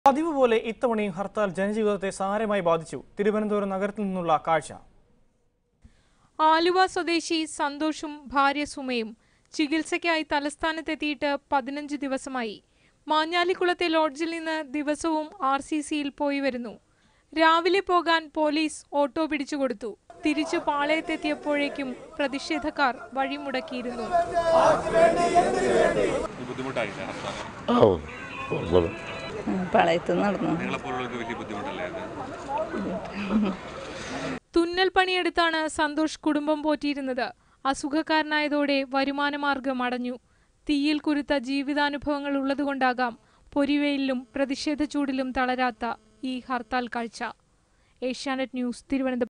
പതിവ് പോലെ ഇത്തവണയും ഹർത്താൽ ജനജീവിതത്തെ സാരമായി ബാധിച്ചു തിരുവനന്തപുരം നഗരത്തിൽ നിന്നുള്ള കാഴ്ച ആലുവ സ്വദേശി സന്തോഷും ഭാര്യ സുമയും ചികിത്സയ്ക്കായി തലസ്ഥാനത്തെത്തിയിട്ട് പതിനഞ്ച് ദിവസമായി മാഞ്ഞാലിക്കുളത്തെ ലോഡ്ജിൽ നിന്ന് ദിവസവും ആർ സി സിയിൽ പോയി വരുന്നു രാവിലെ പോകാൻ പോലീസ് ഓട്ടോ പിടിച്ചുകൊടുത്തു തിരിച്ചു പാളയത്തെത്തിയപ്പോഴേക്കും പ്രതിഷേധക്കാർ വഴിമുടക്കിയിരുന്നു ബുദ്ധിമുട്ടായില്ല ഹർത്താൽ ആ ഉള്ളത് പാളയത്ത് നടന്നു നിങ്ങളെപ്പോലുള്ളവർക്ക് വലിയ ബുദ്ധിമുട്ടല്ലേ അത് തുന്നൽ പണിയെടുത്താണ് സന്തോഷ് കുടുംബം പോറ്റിയിരുന്നത് അസുഖക്കാരനായതോടെ വരുമാനമാർഗം അടഞ്ഞു തീയിൽ കുരുത്ത ജീവിതാനുഭവങ്ങൾ ഉള്ളതുകൊണ്ടാകാം പൊരിവെയിലും പ്രതിഷേധ ചൂടിലും തളരാത്ത ഈ ഹർത്താൽ കാഴ്ച ഏഷ്യാനെറ്റ് ന്യൂസ് തിരുവനന്തപുരം